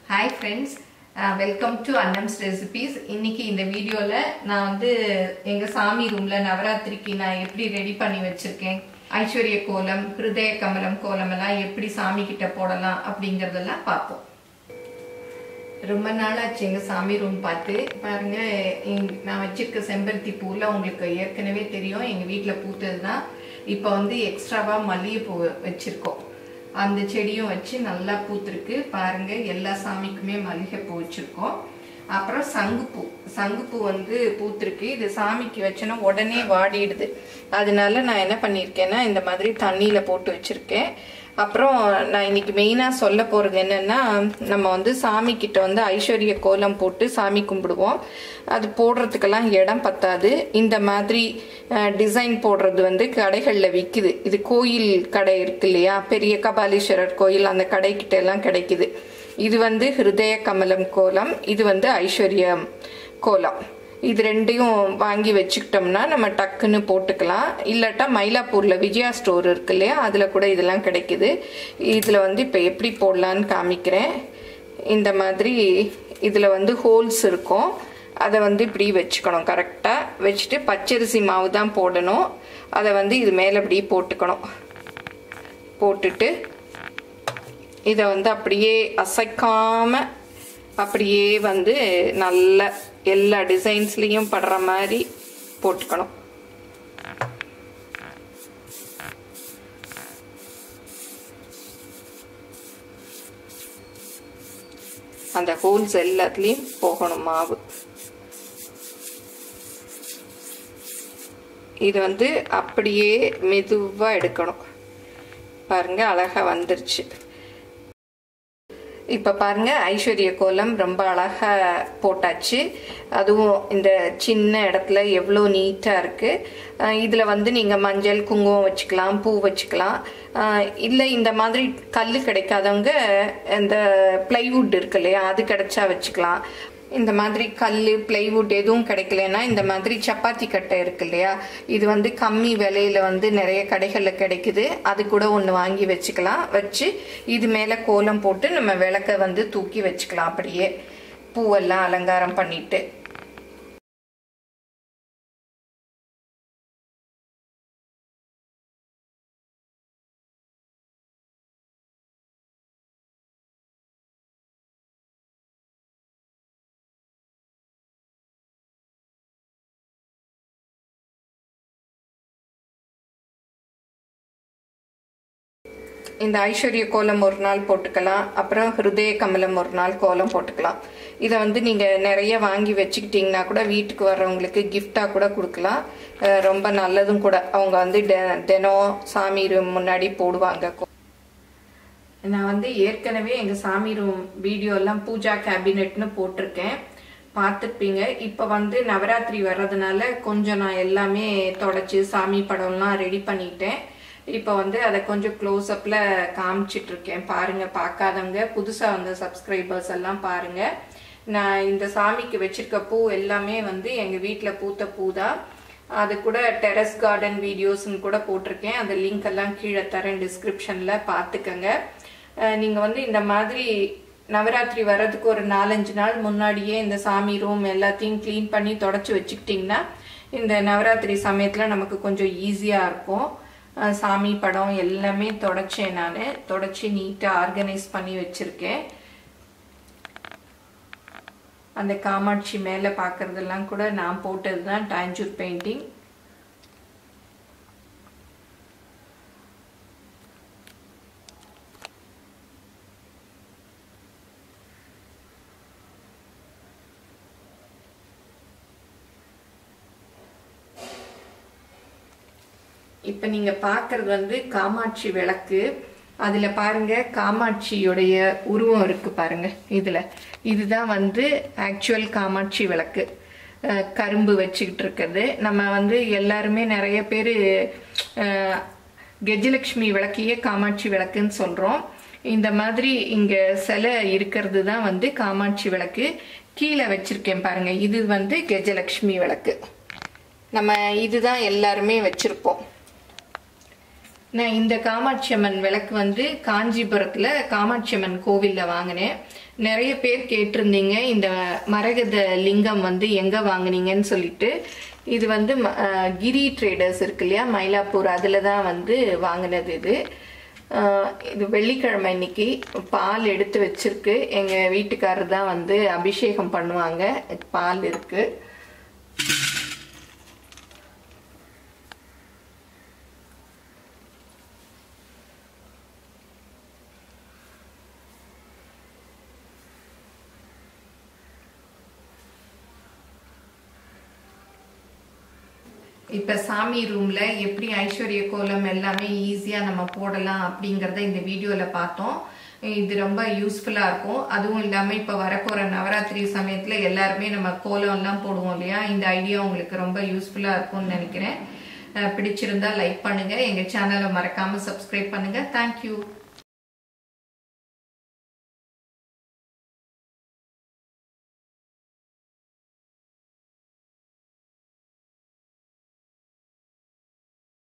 hi friends welcome to Annam's recipes இன்னைக்கு இந்த வீடியோவில் நான் வந்து எங்கள் சாமி ரூமில் நவராத்திரிக்கு நான் எப்படி ரெடி பண்ணி வச்சுருக்கேன் ஐஸ்வர்ய கோலம் ஹிருதய கமலம் கோலம் எல்லாம் எப்படி சாமி கிட்ட போடலாம் அப்படிங்கிறதெல்லாம் பார்ப்போம் ரொம்ப நாள் ஆச்சு எங்கள் சாமி ரூம் பார்த்து பாருங்க எங்க- நான் வச்சிருக்க செம்பருத்தி பூவில் உங்களுக்கு ஏற்கனவே தெரியும் எங்கள் வீட்டில் பூத்தது தான் இப்போ வந்து எக்ஸ்ட்ராவாக மல்லிகைப்பூ வச்சுருக்கோம் அந்த செடியும் வச்சு நல்லா பூத்திருக்கு பாருங்க எல்லா சாமிக்குமே மல்லிகைப்பூ வச்சுருக்கோம் அப்புறம் சங்குப்பூ சங்குப்பூ வந்து பூத்திருக்கு இது சாமிக்கு வச்சோன்னா உடனே வாடிடுது அதனால நான் என்ன பண்ணியிருக்கேன்னா இந்த மாதிரி தண்ணியில் போட்டு வச்சுருக்கேன் அப்புறம் நான் இன்னைக்கு மெயினாக சொல்ல போகிறது என்னன்னா நம்ம வந்து சாமி கிட்ட வந்து ஐஸ்வர்ய கோலம் போட்டு சாமி கும்பிடுவோம் அது போடுறதுக்கெல்லாம் இடம் பத்தாது இந்த மாதிரி டிசைன் போடுறது வந்து கடைகளில் விற்குது இது கோயில் கடை இருக்கு இல்லையா பெரிய கபாலீஸ்வரர் கோயில் அந்த கடைக்கிட்ட எல்லாம் கிடைக்குது இது வந்து ஹிருதய கமலம் கோலம் இது வந்து ஐஸ்வர்யம் கோலம் இது ரெண்டையும் வாங்கி வச்சுக்கிட்டோம்னா நம்ம டக்குன்னு போட்டுக்கலாம் இல்லாட்டா மயிலாப்பூரில் விஜயா ஸ்டோர் இருக்கு இல்லையா அதில் கூட இதெல்லாம் கிடைக்குது இதில் வந்து இப்போ எப்படி போடலான்னு காமிக்கிறேன் இந்த மாதிரி இதில் வந்து ஹோல்ஸ் இருக்கும் அதை வந்து இப்படி வச்சுக்கணும் கரெக்டாக வச்சுட்டு பச்சரிசி மாவு தான் போடணும் அதை வந்து இது மேலே இப்படி போட்டுக்கணும் போட்டுட்டு இதை வந்து அப்படியே அசைக்காம அப்படியே வந்து நல்ல எல்லா டிசைன்ஸ்லேயும் படுற மாதிரி போட்டுக்கணும் அந்த ஹோல்ஸ் எல்லாத்துலேயும் போகணும் மாவு இது வந்து அப்படியே மெதுவாக எடுக்கணும் பாருங்க அழகா வந்துருச்சு இப்போ பாருங்க ஐஸ்வர்ய கோலம் ரொம்ப அழகா போட்டாச்சு அதுவும் இந்த சின்ன இடத்துல எவ்வளோ நீட்டாக இருக்கு அஹ் இதுல வந்து நீங்க மஞ்சள் குங்குமம் வச்சுக்கலாம் பூ வச்சுக்கலாம் அஹ் இல்லை இந்த மாதிரி கல் கிடைக்காதவங்க இந்த பிளைவுட் இருக்கு இல்லையா அது கிடைச்சா வச்சுக்கலாம் இந்த மாதிரி கல் பிளைவுட் எதுவும் கிடைக்கலன்னா இந்த மாதிரி சப்பாத்தி கட்டை இருக்கு இல்லையா இது வந்து கம்மி விலையில வந்து நிறைய கடைகளில் கிடைக்குது அது கூட ஒன்று வாங்கி வச்சுக்கலாம் வச்சு இது மேலே கோலம் போட்டு நம்ம விளக்க வந்து தூக்கி வச்சுக்கலாம் அப்படியே பூவெல்லாம் அலங்காரம் பண்ணிட்டு இந்த ஐஸ்வர்ய கோலம் ஒரு நாள் போட்டுக்கலாம் அப்புறம் ஹிருதய கமலம் ஒரு நாள் கோலம் போட்டுக்கலாம் இதை வந்து நீங்கள் நிறைய வாங்கி வச்சுக்கிட்டிங்கன்னா கூட வீட்டுக்கு வர்றவங்களுக்கு கிஃப்டாக கூட கொடுக்கலாம் அஹ் ரொம்ப நல்லதும் கூட அவங்க வந்து டெ- தினம் சாமி room முன்னாடி போடுவாங்க நான் வந்து ஏற்கனவே எங்கள் சாமி ரூம் வீடியோலாம் பூஜா கேபினெட்னு போட்டிருக்கேன் பார்த்துருப்பீங்க இப்போ வந்து நவராத்திரி வர்றதுனால கொஞ்சம் நான் எல்லாமே தொடச்சி சாமி படம்லாம் ரெடி பண்ணிட்டேன் இப்போ வந்து அதை கொஞ்சம் க்ளோஸ்அப்பில் காமிச்சிட்டு இருக்கேன் பாருங்க பார்க்காதவங்க புதுசாக வந்த சப்ஸ்கிரைபர்ஸ் எல்லாம் பாருங்க நான் இந்த சாமிக்கு வச்சிருக்க பூ எல்லாமே வந்து எங்கள் வீட்டில் பூத்த பூ தான் அது கூட டெரஸ் கார்டன் வீடியோஸ்னு கூட போட்டிருக்கேன் அந்த லிங்க் எல்லாம் கீழே தரேன் டிஸ்கிரிப்ஷனில் பார்த்துக்கங்க அஹ் நீங்க வந்து இந்த மாதிரி நவராத்திரி வர்றதுக்கு ஒரு நாலஞ்சு நாள் முன்னாடியே இந்த சாமி ரூம் எல்லாத்தையும் க்ளீன் பண்ணி தொடச்சி வச்சுக்கிட்டிங்கன்னா இந்த நவராத்திரி சமயத்தில் நமக்கு கொஞ்சம் ஈஸியாக இருக்கும் அஹ் சாமி படம் எல்லாமே தொடச்சேன் நான் தொடச்சி நீட்டாக ஆர்கனைஸ் பண்ணி வச்சுருக்கேன் அந்த காமாட்சி மேலே பார்க்கறதெல்லாம் கூட நான் போட்டது தான் டாஞ்சூர் பெயிண்டிங் இப்போ நீங்க பார்க்கறது வந்து காமாட்சி விளக்கு அதுல பாருங்க காமாட்சியுடைய உருவம் இருக்கு பாருங்க இதுல இதுதான் வந்து ஆக்சுவல் காமாட்சி விளக்கு அஹ் கரும்பு வச்சுக்கிட்டு இருக்குது நம்ம வந்து எல்லாருமே நிறைய பேர் கெஜலட்சுமி விளக்கையே காமாட்சி விளக்குன்னு சொல்றோம் இந்த மாதிரி இங்க சிலை இருக்கிறது தான் வந்து காமாட்சி விளக்கு கீழே வச்சிருக்கேன் பாருங்க இது வந்து கெஜலட்சுமி விளக்கு நம்ம இதுதான் எல்லாருமே வச்சிருப்போம் நான் இந்த காமாட்சி அம்மன் விளக்கு வந்து காஞ்சிபுரத்தில் காமாட்சி அம்மன் கோவிலில் வாங்கினேன் நிறைய பேர் கேட்டிருந்தீங்க இந்த மரகத லிங்கம் வந்து எங்கே வாங்குனீங்கன்னு சொல்லிட்டு இது வந்து ம- அஹ் கிரி ட்ரேடர்ஸ் இருக்கு இல்லையா மயிலாப்பூர் அதில் தான் வந்து வாங்கினது இது அஹ் இது வெள்ளிக்கிழமை இன்னைக்கு பால் எடுத்து வச்சிருக்கு எங்கள் வீட்டுக்காரர் தான் வந்து அபிஷேகம் பண்ணுவாங்க பால் இருக்குது இப்ப சாமி ரூம்ல எப்படி ஐஸ்வர்ய கோலம் எல்லாமே ஈஸியா நம்ம போடலாம் அப்படிங்கறத இந்த வீடியோல பார்த்தோம் இது ரொம்ப யூஸ்ஃபுல்லா இருக்கும் அதுவும் இல்லாம இப்ப வரப்போற நவராத்திரி சமயத்துல எல்லாருமே நம்ம கோலம் எல்லாம் போடுவோம் இல்லையா இந்த ஐடியா உங்களுக்கு ரொம்ப யூஸ்ஃபுல்லா இருக்கும்னு நினைக்கிறேன் அஹ் பிடிச்சிருந்தா லைக் பண்ணுங்க எங்க சேனலை மறக்காம சப்ஸ்கிரைப் பண்ணுங்க தேங்க்யூ